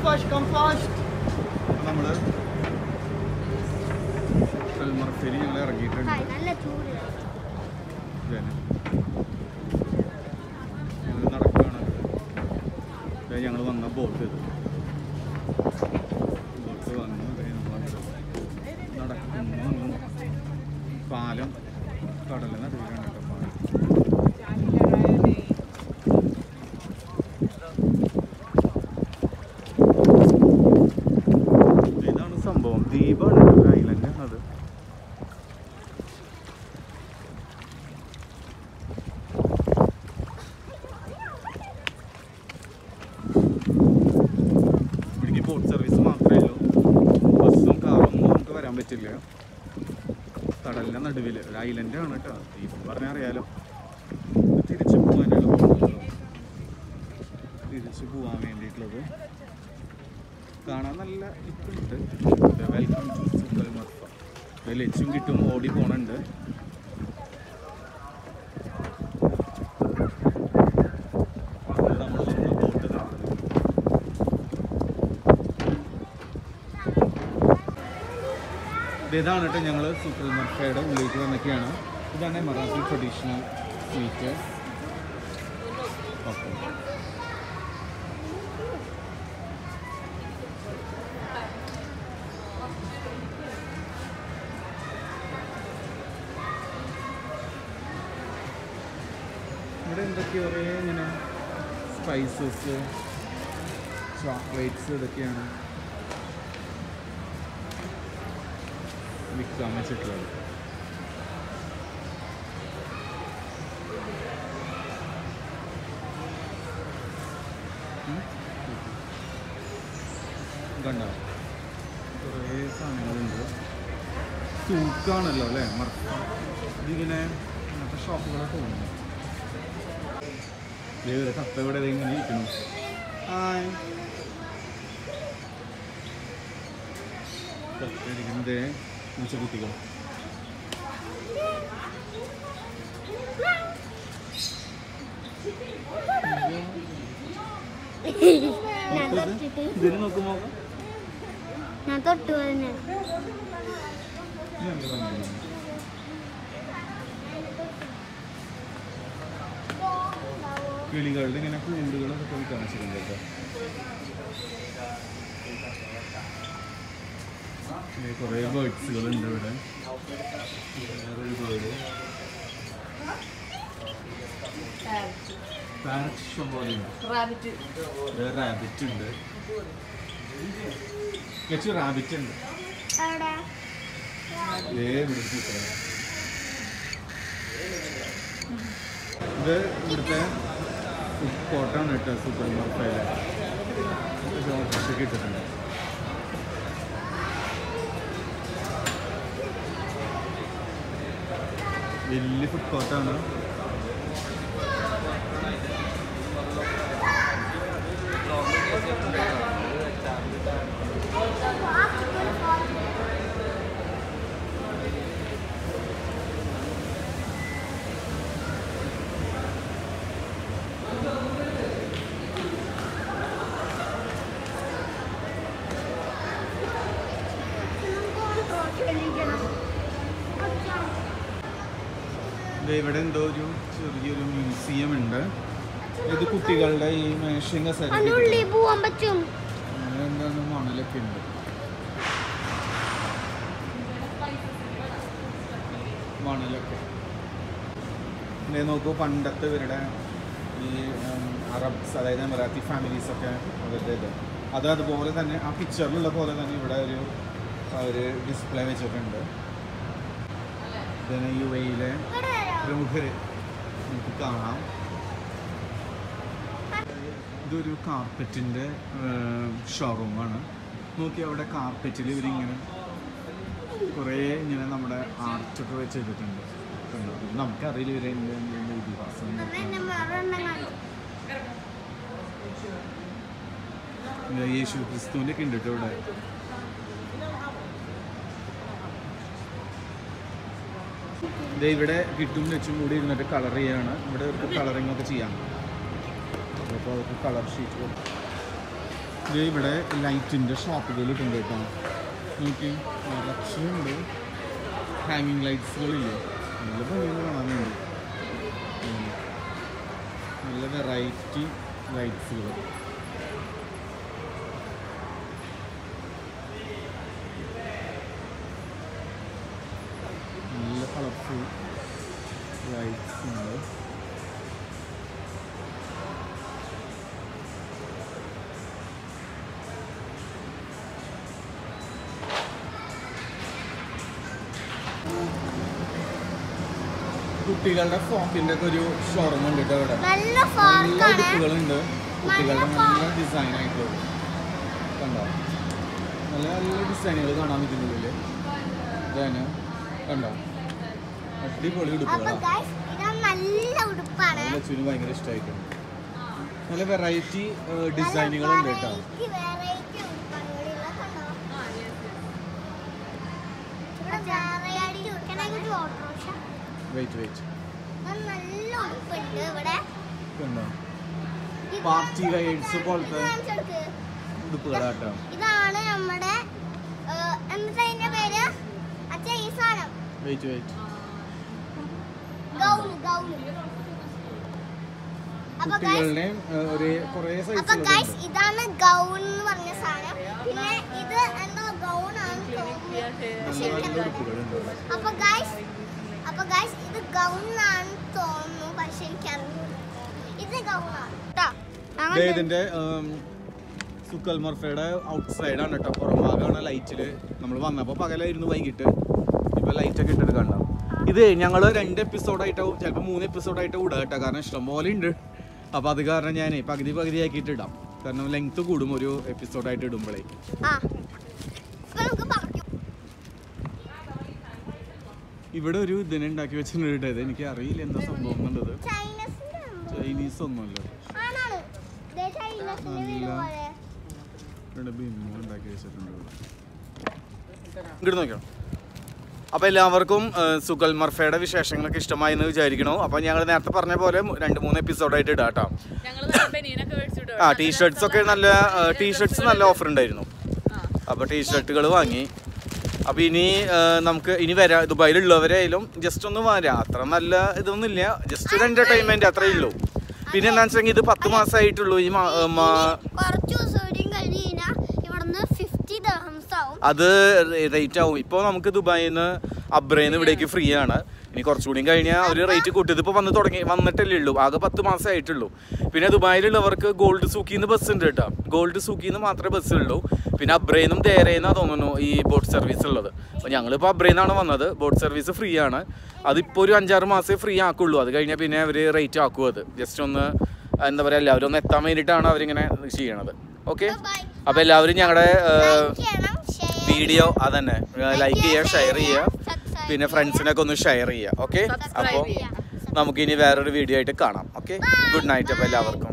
fast, come fast. നമ്മൾ മർഫേരി ഞങ്ങൾ ഇറങ്ങിയിട്ടുണ്ട് ഹായ്, നല്ല ചൂട് ഇതന്നെ. ഞങ്ങൾ നടക്കുകയാണ് ഞങ്ങൾ വന്ന ബോട്ട് ഇത് ബോട്ട് വന്നു ദേ നമ്മള് നടക്കുന്നു പാലം കടലിന് നടുവിലാണ് കേട്ടോ പാലം ഇതാണ് സംഭവം ദ്വീപാണ് ഐലൻഡ് അത് ഇവിടേക്ക് ബോട്ട് സർവീസ് മാത്രമേ ഉള്ളൂ ബസ്സും കാറും ഒന്നും നമുക്ക് വരാൻ പറ്റില്ല കടലിൻ്റെ നടുവിൽ ഒരു ഐലൻഡ് ആണ് കേട്ടോ ദ്വീപ് പറഞ്ഞാൽ അറിയാലോ ഇത് തിരിച്ചു പോകാനുള്ള ബോട്ടുകളോ തിരിച്ചു പോകാൻ വേണ്ടിയിട്ടുള്ളത് കാണാൻ നല്ല ഇതുണ്ട് വെൽക്കം ടു സുക്കൽ മർഫ ലച്ചും കിട്ടും ഓടി പോണുണ്ട് ഇത് നമ്മൾ വന്ന ബോട്ട് ഇതാണ് കേട്ടോ ഞങ്ങൾ സുക്കൽ മർഫയുടെ ഉള്ളിലേക്ക് വന്നൊക്കെയാണ് ഇതാണ് മറാത്തി ട്രഡീഷണൽ സ്വീറ്റ് ഓക്കെ ഇവിടെ എന്തൊക്കെയോ കുറേ ഇങ്ങനെ സ്പൈസസ് ചോക്ലേറ്റ്സ് ഇതൊക്കെയാണ് വിൽക്കാൻ വെച്ചിട്ടുള്ളത് ഉം. കണ്ടോ കുറേ സാധനങ്ങളുണ്ട് തൂക്കാണല്ലോ അല്ലേ മറക്ക ഇതിങ്ങനെ ഇങ്ങനത്തെ ഷോപ്പുകളൊക്കെ തോന്നുന്നു ദൈവം കത്ത ഇവിടെ ദേ ഇങ്ങനെ ഇരിക്കുന്നു ഹായ് ഇരിക്കുന്നത് കുട്ടികൾ ഞാൻ തൊട്ടിട്ട് ഇതിന് നോക്കുമ്പോ ഞാൻ തൊട്ട് തന്നെ കിളികളുടെ ഇങ്ങനെ കൂടുകളൊക്കെ പോയി കാണിച്ചിട്ടുണ്ട് കേട്ടോ ഇങ്ങനെ കുറേ ബേർഡ്സുകൾ ഉണ്ട് ഇവിടെ വേറൊരു ബേർഡ് പാരറ്റ് ഇഷ്ടം പോലെ ഉണ്ട് റാബിറ്റ് ഉണ്ട് ലച്ചു റാബിറ്റ് ഉണ്ട് അവിടെ ദേ ഇവിടെ സൂപ്പറാണ്. ഇത് ഇവിടുത്തെ ഫുഡ് കോർട്ടാണ് കേട്ടോ സൂപ്പർ മാർക്കറ്റിലെ ഓഫീസൊക്കെ ഇട്ടിട്ടുണ്ട് വലിയ ഫുഡ് കോർട്ടാണ് ദേ ഇവിടെ എന്തോ ഒരു ചെറിയൊരു മ്യൂസിയം ഉണ്ട് ഇത് കുട്ടികളുടെ ഈ മേശയും കസേരയൊക്കെ അതിനുള്ളിൽ പോവാൻ പറ്റും അങ്ങനെ എന്താണ് മണലൊക്കെ ഉണ്ട് മണലൊക്കെ ദേ നോക്കൂ പണ്ടത്തെ ഇവരുടെ ഈ ഉം, അറബ്സ് അതായത് മറാത്തി ഫാമിലീസ് ഒക്കെ അവരുടെ ഇത് അത് അതുപോലെ തന്നെ ആ പിക്ചറിലുള്ള പോലെ തന്നെ ഇവിടെ ഒരു ഒരു ഡിസ്പ്ലേ വെച്ചിട്ടുണ്ട് ഇതിന് യു എയിലെ പ്രമുഖർ നമുക്ക് കാണാം ഇതൊരു കാർപ്പറ്റിൻ്റെ ഷോറൂമാണ് നോക്കി അവിടെ കാർപ്പറ്റിൽ ഇവരിങ്ങനെ കുറേ ഇങ്ങനെ നമ്മുടെ ആർട്ടൊക്കെ വെച്ച് ചെയ്തിട്ടുണ്ട് കണ്ടോ? ഇത് നമുക്കറിയില്ല ഇവരെ എന്ത് എന്ത് ഇതിഹാസം പിന്നെ വേറൊരെണ്ണം കണ്ടു ഇത് യേശു ക്രിസ്തുവിൻ്റെ ഒക്കെ ഉണ്ട് കേട്ടോ ഇവിടെ ദേ ഇവിടെ കിട്ടും വെച്ചും കൂടി ഇരുന്നിട്ട് കളർ ചെയ്യാണ് ഇവിടെ ഒരു കളറിംഗ് ഒക്കെ ചെയ്യാം അപ്പോൾ അവർക്ക് കളർ ഷീറ്റ് ഇത് ഇവിടെ ലൈറ്റിൻ്റെ ഷോപ്പുകൾ ഇട്ടുണ്ട് കേട്ടോ നോക്കി നിറച്ചുണ്ട് ഹാങ്ങിങ് ലൈറ്റ്സുകളില്ലേ നല്ല ഭംഗിയൊന്നും കാണാൻ വേണ്ടി ഉം. നല്ല വെറൈറ്റി ലൈറ്റ്സുകൾ നല്ല കളർഫുൾ ലൈറ്റ്സ് ഉണ്ട് കുട്ടികളുടെ ഫോക്കിന്റെ ഒക്കെ ഒരു ഷോറൂം ഉണ്ട് കേട്ടോ ഇവിടെ നല്ല നല്ല ഫോർക്കാണ് ഉടുപ്പുകളുണ്ട് കുട്ടികളുടെ നല്ല നല്ല ഡിസൈൻ ആയിട്ടുള്ളത് കണ്ടോ നല്ല നല്ല ഡിസൈനുകൾ കാണാൻ പറ്റുന്നുള്ളില് ഇതാണ് കണ്ടോ അടിപൊളി അപ്പൊ ഉടുപ്പുകളാണ് ഗൈസ് ഇത് നല്ല ഉടുപ്പാണ് ലച്ചുവിന് ഭയങ്കര ഇഷ്ടമായിട്ടുണ്ട് നല്ല വെറൈറ്റി ഡിസൈനുകൾ ഉണ്ട് കേട്ടോ വെറൈറ്റി വെറൈറ്റി ഉടുപ്പാണ് ഇവിടെ ഉള്ളത് കണ്ടോ ഇവിടെ വെറൈറ്റി ഉടുക്കണമെങ്കിൽ ഓട്ടോറിക്ഷ വെയിറ്റ് വെയിറ്റ് നല്ല ഉടുപ്പുണ്ട് ഇവിടെ കണ്ടോ ഇത് പാർട്ടി വെയേഴ്സ് പോലത്തെ ഇത് കാണിച്ച് കൊടുക്ക്. ഉടുപ്പുകളാട്ടോ ഇതാണ് നമ്മുടെ ഏഹ്, എന്താ ഇതിന്റെ പേര് അച്ഛാ ഈ സാധനം വെയിറ്റ് വെയിറ്റ് ഗൗണ് ഗൗണ് അപ്പൊ ഗൈസ് കുട്ടികളുടെയും ഏഹ്, ഒരു കുറേ അപ്പൊ ഗൈസ് സൈസുകളുണ്ട് ഇതാണ് ഗൗൺ എന്ന് പറഞ്ഞ സാധനം പിന്നെ ഇത് എന്തോ ഗൗൺ ആണെന്ന് തോന്നുന്നു പക്ഷെ നല്ല നല്ല എനിക്കറിയില്ല. ഉടുപ്പുകളുണ്ട് ഇവിടെ. അപ്പൊ ഗൈസ് അപ്പൊ ഗൈസ് ഇത് ഗൗൺ ആണെന്ന് തോന്നുന്നു പക്ഷെ എനിക്ക് അറിഞ്ഞൂടാ ഇത് ഗൗൺ ആണ് ട്ടോ. ദേ ഞങ്ങൾ ഇതിന്റെ സുക്കൽ മർഫയുടെ ഔട്ട് സൈഡാണ് കേട്ടോ പുറംഭാഗമാണ് ലൈറ്റിൽ നമ്മൾ വന്നപ്പോൾ പകലായിരുന്നു വൈകിട്ട് ഇപ്പൊ ലൈറ്റ് ഒക്കെ ഇട്ടിട്ട് കണ്ട ഇത് ഞങ്ങൾ രണ്ട് എപ്പിസോഡായിട്ടോ ചിലപ്പോൾ മൂന്ന് എപ്പിസോഡായിട്ടോ ഇടാം കേട്ടോ കാരണം ഇഷ്ടം പോലെ ഉണ്ട് അപ്പോൾ അത് കാരണം ഞാൻ പകുതി പകുതി ആക്കിയിട്ട് ഇടാം കാരണം ലെങ്ത് കൂടും ഒരു എപ്പിസോഡായിട്ട് ഇടുമ്പോഴേ ആ ഇപ്പൊ നമുക്ക് പറഞ്ഞു ഇവിടെ ഒരു ഇതിനെ ഉണ്ടാക്കി വെച്ചിട്ടുണ്ട് ഇത് എനിക്ക് അറിയില്ല എന്താ സംഭവം എന്നുള്ളത് ചൈനസിന്റെ എന്തോ. ചൈനീസ് ഒന്നുമല്ല ആണാണ് ദേ ചൈനസിന്റെ വീട് നല്ല- പോലെ ഇവിടെ ബിമ്മു ഉണ്ടാക്കി വെച്ചിട്ടുണ്ട് ഇങ്ങോട്ട് നോക്കണം അപ്പോൾ എല്ലാവർക്കും ഏഹ്, സുഗൽ മർഫയുടെ വിശേഷങ്ങളൊക്കെ ഇഷ്ടമായി എന്ന് വിചാരിക്കണു അപ്പോൾ ഞങ്ങൾ നേരത്തെ പറഞ്ഞ പോലെ മു- രണ്ട് മൂന്ന് എപ്പിസോഡായിട്ട് ഇടാം കേട്ടോ ഞങ്ങള് നല്ല ബനിയനൊക്കെ മേടിച്ചിട്ട് ആ ടീഷർട്സ് ഒക്കെ നല്ല ടീഷർട്സ് നല്ല ഓഫർ ഉണ്ടായിരുന്നു അപ്പോൾ ടീഷർട്ടുകൾ വാങ്ങി അപ്പോൾ ഇനി ഏഹ്, നമുക്ക് ഇനി വരാ ദുബായിലുള്ളവരായാലും ജസ്റ്റ് ഒന്ന് വരാം അത്ര നല്ല ഇതൊന്നുമില്ല ജസ്റ്റ് ഒരു എൻ്റർടൈൻമെൻറ്റ് അത്രയേ ഉള്ളൂ പിന്നെ എന്താണെന്ന് വെച്ചെങ്കിൽ ഇത് പത്ത് മാസമായിട്ടുള്ളൂ ഈ മാ- ഏഹ്, മാ- കുറച്ച് ദിവസം കൂടിയും കഴിഞ്ഞ് കഴിഞ്ഞാൽ ഇവിടുന്ന് ഫിഫ്റ്റി ദഹംസ് ആവും അത് റേറ്റ് ആവും ഇപ്പോൾ നമുക്ക് ദുബായിൽ നിന്ന് അബ്രയിൽ ഇവിടേക്ക് ഫ്രീ ആണ് ഇനി കുറച്ചുകൂടി കഴിഞ്ഞാൽ അവർ റേറ്റ് കൂട്ടിയത് ഇപ്പോൾ വന്ന് തുടങ്ങി വന്നിട്ടല്ലേ ഉള്ളൂ ആകെ പത്ത് മാസമേ ആയിട്ടുള്ളൂ പിന്നെ ദുബായിലുള്ളവർക്ക് ഗോൾഡ് സൂക്കിന്ന് ബസ് ഉണ്ട് കേട്ടോ ഗോൾഡ് സൂക്കിന്ന് മാത്രമേ ബസ് ഉള്ളൂ പിന്നെ അബ്രയിന്നും ദേരയിന്നാ തോന്നുന്നു ഈ ബോട്ട് സർവീസ് ഉള്ളത് അപ്പോൾ ഞങ്ങളിപ്പോൾ അബ്രയിന്നാണ് വന്നത് ബോട്ട് സർവീസ് ഫ്രീ ആണ് അതിപ്പോൾ ഒരു അഞ്ചാറ് മാസമേ ഫ്രീ ആക്കുള്ളൂ അത് കഴിഞ്ഞാൽ പിന്നെ അവർ റേറ്റ് ആക്കും അത് ജസ്റ്റ് ഒന്ന് എന്താ പറയുക എല്ലാവരും ഒന്ന് എത്താൻ വേണ്ടിയിട്ടാണ് അവരിങ്ങനെ ചെയ്യണത് ഓക്കെ അപ്പോൾ എല്ലാവരും ഞങ്ങളുടെ ലൈക്ക് ചെയ്യണം ഷെയർ വീഡിയോ അതന്നെ ലൈക്ക് ചെയ്യുക ഷെയർ ചെയ്യുക പിന്നെ ഫ്രണ്ട്സിനൊക്കെ ഒന്ന് ഷെയർ ചെയ്യുക ഓക്കെ Subscribe അപ്പോൾ ചെയ്യുക. നമുക്കിനി വേറൊരു വീഡിയോ ആയിട്ട് കാണാം ഓക്കെ ഗുഡ് നൈറ്റ് അപ്പോൾ എല്ലാവർക്കും